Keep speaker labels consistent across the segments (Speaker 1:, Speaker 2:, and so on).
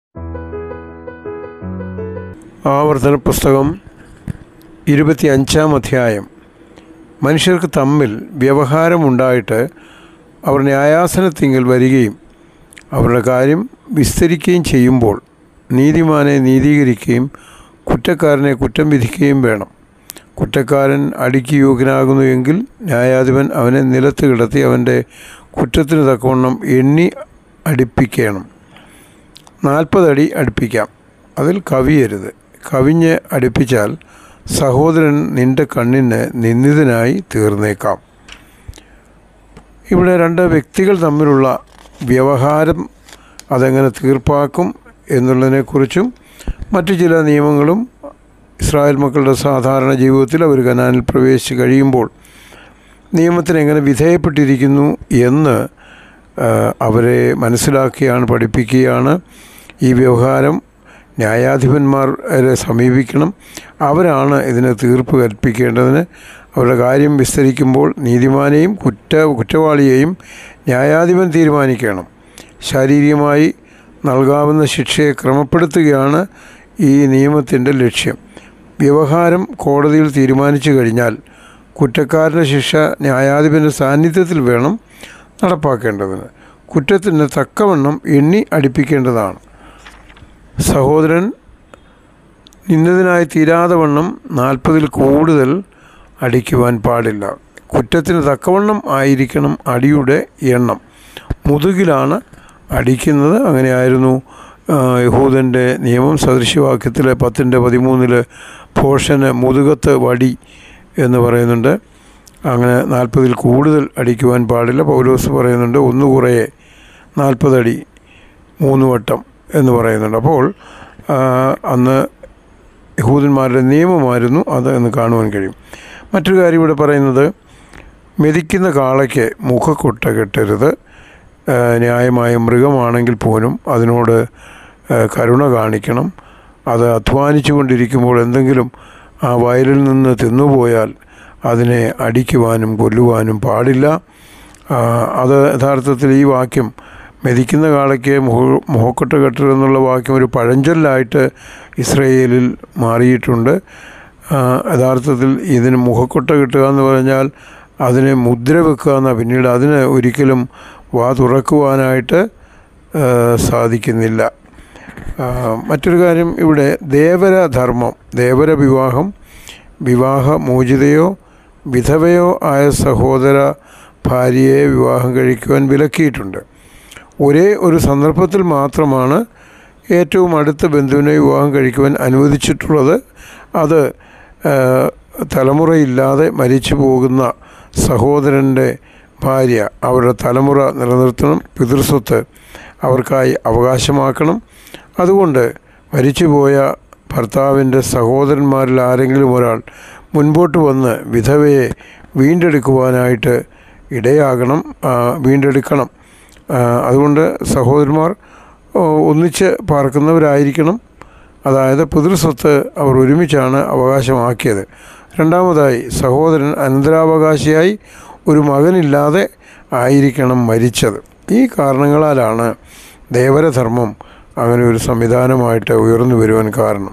Speaker 1: ആവർത്തന പുസ്തകം ഇരുപത്തി അഞ്ചാം അധ്യായം മനുഷ്യർക്ക് തമ്മിൽ വ്യവഹാരമുണ്ടായിട്ട് അവർ ന്യായാസനത്തിങ്കിൽ വരികയും അവരുടെ കാര്യം വിസ്തരിക്കുകയും ചെയ്യുമ്പോൾ നീതിമാനെ നീതീകരിക്കുകയും കുറ്റക്കാരനെ കുറ്റം വിധിക്കുകയും വേണം കുറ്റക്കാരൻ അടിക്ക് യോഗ്യനാകുന്നു എങ്കിൽ ന്യായാധിപൻ അവനെ നിലത്ത് കിടത്തി അവൻ്റെ കുറ്റത്തിന് തക്കവണ്ണം എണ്ണി അടിപ്പിക്കണം നാൽപ്പതടി അടുപ്പിക്കാം അതിൽ കവിയരുത് കവിഞ്ഞ് അടുപ്പിച്ചാൽ സഹോദരൻ നിന്റെ കണ്ണിന് നിന്ദിതനായി തീർന്നേക്കാം ഇവിടെ രണ്ട് വ്യക്തികൾ തമ്മിലുള്ള വ്യവഹാരം അതെങ്ങനെ തീർപ്പാക്കും എന്നുള്ളതിനെക്കുറിച്ചും മറ്റു ചില നിയമങ്ങളും ഇസ്രായേൽ മക്കളുടെ സാധാരണ ജീവിതത്തിൽ അവർ കനാനിൽ പ്രവേശിച്ച് കഴിയുമ്പോൾ നിയമത്തിന് എങ്ങനെ വിധേയപ്പെട്ടിരിക്കുന്നു എന്ന് അവരെ മനസ്സിലാക്കിയാണ് പഠിപ്പിക്കുകയാണ് ഈ വ്യവഹാരം ന്യായാധിപന്മാരെ സമീപിക്കണം അവരാണ് ഇതിന് തീർപ്പ് കൽപ്പിക്കേണ്ടതിന് അവരുടെ കാര്യം വിസ്തരിക്കുമ്പോൾ നീതിമാനെയും കുറ്റ കുറ്റവാളിയെയും ന്യായാധിപൻ തീരുമാനിക്കണം ശാരീരികമായി നൽകാവുന്ന ശിക്ഷയെ ക്രമപ്പെടുത്തുകയാണ് ഈ നിയമത്തിൻ്റെ ലക്ഷ്യം വ്യവഹാരം കോടതിയിൽ തീരുമാനിച്ചു കഴിഞ്ഞാൽ കുറ്റക്കാരൻ്റെ ശിക്ഷ ന്യായാധിപൻ്റെ സാന്നിധ്യത്തിൽ വേണം നടപ്പാക്കേണ്ടതിന് കുറ്റത്തിന് തക്കവണ്ണം എണ്ണി അടിപ്പിക്കേണ്ടതാണ് സഹോദരൻ നിന്നതിനായി തീരാതെ വണ്ണം നാൽപ്പതിൽ കൂടുതൽ അടിക്കുവാൻ പാടില്ല കുറ്റത്തിന് തക്കവണ്ണം ആയിരിക്കണം അടിയുടെ എണ്ണം മുതുകിലാണ് അടിക്കുന്നത് അങ്ങനെയായിരുന്നു യഹൂദൻ്റെ നിയമം സദൃശ്യവാക്യത്തിലെ പത്തിൻ്റെ പതിമൂന്നിൽ പോഷന് മുതുകത്ത് വടി എന്ന് പറയുന്നുണ്ട് അങ്ങനെ നാൽപ്പതിൽ കൂടുതൽ അടിക്കുവാൻ പാടില്ല പൗലോസ് പറയുന്നുണ്ട് ഒന്ന് കുറയെ നാൽപ്പതടി മൂന്ന് വട്ടം എന്ന് പറയുന്നുണ്ട് അപ്പോൾ അന്ന് യഹൂദന്മാരുടെ നിയമമായിരുന്നു അത് എന്ന് കാണുവാൻ കഴിയും മറ്റൊരു കാര്യം ഇവിടെ പറയുന്നത് മെതിക്കുന്ന കാളയ്ക്ക് മുഖക്കൊട്ട കെട്ടരുത് ന്യായമായ മൃഗമാണെങ്കിൽ പോലും അതിനോട് കരുണ കാണിക്കണം അത് അധ്വാനിച്ചു കൊണ്ടിരിക്കുമ്പോൾ എന്തെങ്കിലും ആ വയലിൽ നിന്ന് തിന്നുപോയാൽ അതിനെ അടിക്കുവാനും കൊല്ലുവാനും പാടില്ല അത് യഥാർത്ഥത്തിൽ ഈ വാക്യം മെതിക്കുന്ന കാളയ്ക്ക് മുഹ മുഹക്കൊട്ട കെട്ടരുത് എന്നുള്ള വാക്യം ഒരു പഴഞ്ചൊല്ലായിട്ട് ഇസ്രയേലിൽ മാറിയിട്ടുണ്ട് യഥാർത്ഥത്തിൽ ഇതിന് മുഖക്കൊട്ട കിട്ടുക എന്ന് പറഞ്ഞാൽ അതിനെ മുദ്ര വെക്കുക എന്ന പിന്നീട് അതിന് ഒരിക്കലും വാ തുറക്കുവാനായിട്ട് സാധിക്കുന്നില്ല മറ്റൊരു കാര്യം ഇവിടെ ദേവര ധർമ്മം ദേവര വിവാഹം വിവാഹ മോചിതയോ വിധവയോ ആയ സഹോദര ഭാര്യയെ വിവാഹം കഴിക്കുവാൻ വിലക്കിയിട്ടുണ്ട് ഒരേ ഒരു സന്ദർഭത്തിൽ മാത്രമാണ് ഏറ്റവും അടുത്ത ബന്ധുവിനെ വിവാഹം കഴിക്കുവാൻ അനുവദിച്ചിട്ടുള്ളത് അത് തലമുറയില്ലാതെ മരിച്ചു പോകുന്ന സഹോദരൻ്റെ ഭാര്യ അവരുടെ തലമുറ നിലനിർത്തണം പിതൃസ്വത്ത് അവർക്കായി അവകാശമാക്കണം അതുകൊണ്ട് മരിച്ചുപോയ ഭർത്താവിൻ്റെ സഹോദരന്മാരിൽ ആരെങ്കിലും ഒരാൾ മുൻപോട്ട് വന്ന് വിധവയെ വീണ്ടെടുക്കുവാനായിട്ട് ഇടയാകണം വീണ്ടെടുക്കണം അതുകൊണ്ട് സഹോദരന്മാർ ഒന്നിച്ച് പാർക്കുന്നവരായിരിക്കണം അതായത് പിതൃസ്വത്ത് അവർ ഒരുമിച്ചാണ് അവകാശമാക്കിയത് രണ്ടാമതായി സഹോദരൻ അനന്തരാവകാശിയായി ഒരു മകനില്ലാതെ ആയിരിക്കണം മരിച്ചത് ഈ കാരണങ്ങളാലാണ് ദേവരധർമ്മം അങ്ങനെ ഒരു സംവിധാനമായിട്ട് ഉയർന്നു വരുവാൻ കാരണം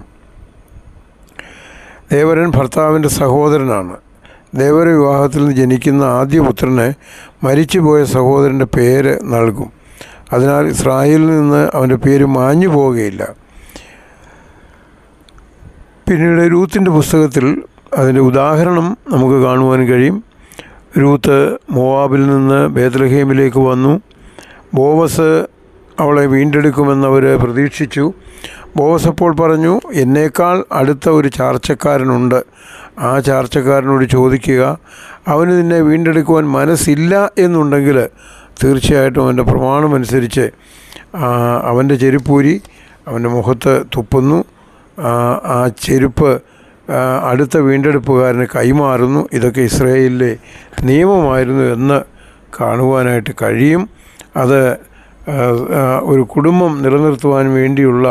Speaker 1: ദേവരൻ ഭർത്താവിൻ്റെ സഹോദരനാണ് ദേവര വിവാഹത്തിൽ നിന്ന് ജനിക്കുന്ന ആദ്യ പുത്രന് മരിച്ചുപോയ സഹോദരൻ്റെ പേര് നൽകും അതിനാൽ ഇസ്രായേലിൽ നിന്ന് അവൻ്റെ പേര് മാഞ്ഞു പോവുകയില്ല പിന്നീട് രൂത്തിൻ്റെ പുസ്തകത്തിൽ അതിൻ്റെ ഉദാഹരണം നമുക്ക് കാണുവാൻ കഴിയും രൂത്ത് മോവാബിൽ നിന്ന് ബേത്ലഹേമിലേക്ക് വന്നു ബോവസ് അവളെ വീണ്ടെടുക്കുമെന്നവർ പ്രതീക്ഷിച്ചു ബോവസ് അപ്പോൾ പറഞ്ഞു എന്നേക്കാൾ അടുത്ത ഒരു ചാർച്ചക്കാരനുണ്ട് ആ ചാർച്ചക്കാരനോട് ചോദിക്കുക അവന് നിന്നെ വീണ്ടെടുക്കുവാൻ മനസ്സില്ല എന്നുണ്ടെങ്കിൽ തീർച്ചയായിട്ടും അവൻ്റെ പ്രമാണമനുസരിച്ച് അവൻ്റെ ചെരുപ്പൂരി അവൻ്റെ മുഖത്ത് തുപ്പുന്നു ആ ചെരുപ്പ് അടുത്ത വീണ്ടെടുപ്പുകാരന് കൈമാറുന്നു ഇതൊക്കെ ഇസ്രയേലിലെ നിയമമായിരുന്നു എന്ന് കാണുവാനായിട്ട് കഴിയും അത് ഒരു കുടുംബം നിലനിർത്തുവാൻ വേണ്ടിയുള്ള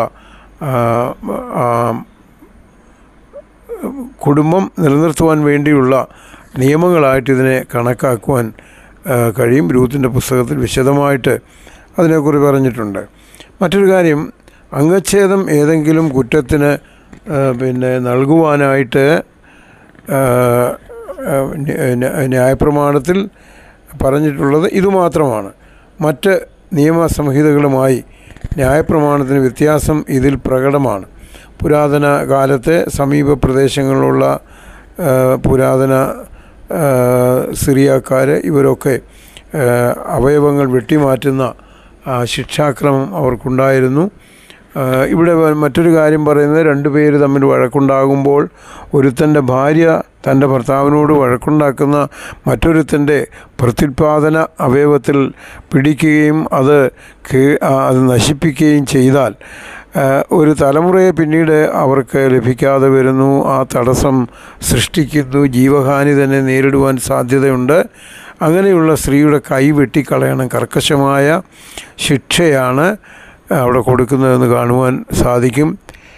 Speaker 1: കുടുംബം നിലനിർത്തുവാൻ വേണ്ടിയുള്ള നിയമങ്ങളായിട്ട് ഇതിനെ കണക്കാക്കുവാൻ കഴിയും രൂത്തിൻ്റെ പുസ്തകത്തിൽ വിശദമായിട്ട് അതിനെക്കുറിച്ച് പറഞ്ഞിട്ടുണ്ട് മറ്റൊരു കാര്യം അംഗച്ഛേദം ഏതെങ്കിലും കുറ്റത്തിന് ആ, പിന്നെ നൽകുവാനായിട്ട് ആ, ആ, ന്യ- ന്യായപ്രമാണത്തിൽ പറഞ്ഞിട്ടുള്ളത് ഇതുമാത്രമാണ് മറ്റ് നിയമസംഹിതകളുമായി ന്യായപ്രമാണത്തിന് വ്യത്യാസം ഇതിൽ പ്രകടമാണ് പുരാതന കാലത്തെ സമീപ പ്രദേശങ്ങളിലുള്ള ആ, പുരാതന ആ, സിറിയക്കാർ ഇവരൊക്കെ ആ, അവയവങ്ങൾ വെട്ടിമാറ്റുന്ന ആ, ശിക്ഷാക്രമം അവർക്കുണ്ടായിരുന്നു ആ, ഇവിടെ വ- മറ്റൊരു കാര്യം പറയുന്നത് രണ്ട് പേര് തമ്മിൽ വഴക്കുണ്ടാകുമ്പോൾ ഒരുത്തൻ്റെ ഭാര്യ തൻ്റെ ഭർത്താവിനോട് വഴക്കുണ്ടാക്കുന്ന മറ്റൊരുത്തൻ്റെ പ്രത്യുൽപാദന അവയവത്തിൽ പിടിക്കുകയും അത് കീ- ആ, അത് നശിപ്പിക്കുകയും ചെയ്താൽ ആ, ഒരു തലമുറയെ പിന്നീട് അവർക്ക് ലഭിക്കാതെ വരുന്നു ആ തടസ്സം സൃഷ്ടിക്കുന്നു ജീവഹാനി തന്നെ നേരിടുവാൻ സാധ്യതയുണ്ട് അങ്ങനെയുള്ള സ്ത്രീയുടെ കൈ വെട്ടിക്കളയണം കർക്കശമായ ശിക്ഷയാണ് അവിടെ കൊടുക്കുന്നതെന്ന് കാണുവാൻ സാധിക്കും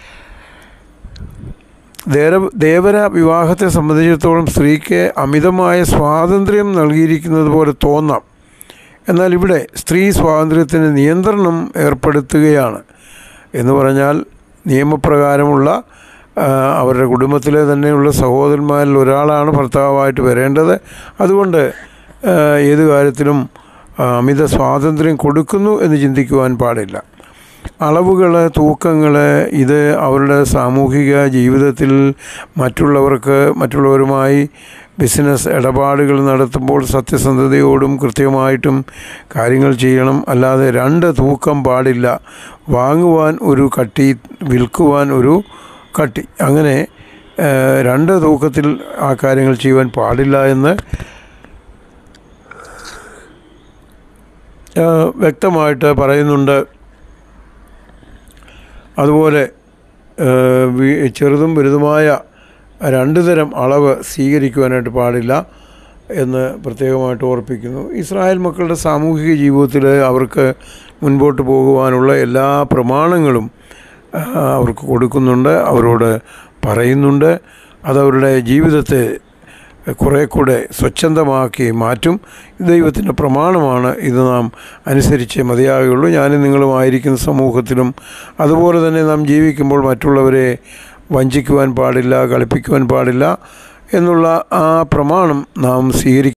Speaker 1: ദേവ ദേവര വിവാഹത്തെ സംബന്ധിച്ചിടത്തോളം സ്ത്രീക്ക് അമിതമായ സ്വാതന്ത്ര്യം നൽകിയിരിക്കുന്നത് പോലെ തോന്നാം എന്നാൽ ഇവിടെ സ്ത്രീ സ്വാതന്ത്ര്യത്തിന് നിയന്ത്രണം ഏർപ്പെടുത്തുകയാണ് എന്ന് പറഞ്ഞാൽ നിയമപ്രകാരമുള്ള ആ, അവരുടെ കുടുംബത്തിലെ തന്നെയുള്ള സഹോദരന്മാരിൽ ഒരാളാണ് ഭർത്താവായിട്ട് വരേണ്ടത് അതുകൊണ്ട് ആ, ഏത് കാര്യത്തിലും ആ, അമിത സ്വാതന്ത്ര്യം കൊടുക്കുന്നു എന്ന് ചിന്തിക്കുവാൻ പാടില്ല അളവുകൾ തൂക്കങ്ങൾ ഇത് അവരുടെ സാമൂഹിക ജീവിതത്തിൽ മറ്റുള്ളവർക്ക് മറ്റുള്ളവരുമായി ബിസിനസ് ഇടപാടുകൾ നടത്തുമ്പോൾ സത്യസന്ധതയോടും കൃത്യമായിട്ടും കാര്യങ്ങൾ ചെയ്യണം അല്ലാതെ രണ്ട് തൂക്കം പാടില്ല വാങ്ങുവാൻ ഒരു കട്ടി വിൽക്കുവാൻ ഒരു കട്ടി അങ്ങനെ ഏഹ്, രണ്ട് തൂക്കത്തിൽ ആ കാര്യങ്ങൾ ചെയ്യുവാൻ പാടില്ല എന്ന് ഏഹ്, വ്യക്തമായിട്ട് പറയുന്നുണ്ട് അതുപോലെ ഏഹ്, വി- ചെറുതും വലുതുമായ രണ്ട് തരം അളവ് സ്വീകരിക്കുവാനായിട്ട് പാടില്ല എന്ന് പ്രത്യേകമായിട്ട് ഓർപ്പിക്കുന്നു ഇസ്രായേൽ മക്കളുടെ സാമൂഹിക ജീവിതത്തിൽ അവർക്ക് മുൻപോട്ട് പോകുവാനുള്ള എല്ലാ പ്രമാണങ്ങളും ആ, അവർക്ക് കൊടുക്കുന്നുണ്ട് അവരോട് പറയുന്നുണ്ട് അതവരുടെ ജീവിതത്തെ കുറേ കൂടെ സ്വച്ഛന്തമാക്കി മാറ്റും ദൈവത്തിൻ്റെ പ്രമാണമാണ് ഇത് നാം അനുസരിച്ച് മതിയാകുകയുള്ളൂ ഞാനും നിങ്ങളുമായിരിക്കുന്ന സമൂഹത്തിലും അതുപോലെ തന്നെ നാം ജീവിക്കുമ്പോൾ മറ്റുള്ളവരെ വഞ്ചിക്കുവാൻ പാടില്ല കളിപ്പിക്കുവാൻ പാടില്ല എന്നുള്ള ആ പ്രമാണം നാം സ്വീകരിക്കും